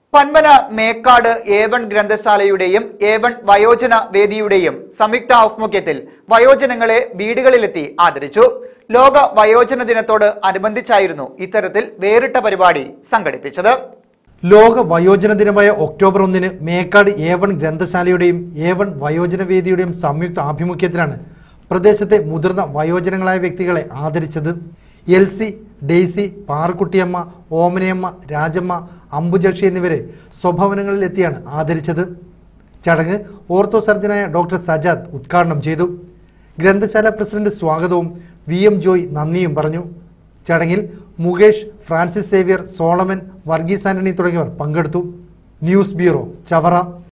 Panmana Mekkad A one ഗ്രന്ഥശാലയുടെയും A one വയോജന വേദിയുടെയും സംയുക്ത ആഭിമുഖ്യത്തിൽ വയോജനങ്ങളെ വീടുകളിലെത്തി ആദരിച്ചു ലോക വയോജന ദിനത്തോട് അനുബന്ധിച്ചായിരുന്നു ഇത്തരത്തിൽ വേറിട്ട പരിപാടി സംഘടിപ്പിച്ചത് ലോക വയോജന ദിനമായ ഒക്ടോബർ ഒന്നിന് മേക്കാട് എ വൺ ഗ്രന്ഥശാലയുടെയും എ വൺ വയോജന വേദിയുടെയും സംയുക്ത ആഭിമുഖ്യത്തിലാണ് പ്രദേശത്തെ മുതിർന്ന വയോജനങ്ങളായ വ്യക്തികളെ ആദരിച്ചത് L C Daisy Parakuttiyamma Omanayamma Rajamma Ambujakshi എന്നിവരെ സ്വഭവനങ്ങളിൽ എത്തിയാണ് ആദരിച്ചത് ചടങ്ങ് ഓർത്തോ സർജനായ ഡോക്ടർ സജാദ് ഉദ്ഘാടനം ചെയ്തു ഗ്രന്ഥശാല പ്രസിഡന്റ് സ്വാഗതവും വി എം ജോയ് നന്ദിയും പറഞ്ഞു ചടങ്ങിൽ Mukesh Francis Xavier Solomon Varghese Antony തുടങ്ങിയവർ പങ്കെടുത്തു ന്യൂസ് ബ്യൂറോ ചവറ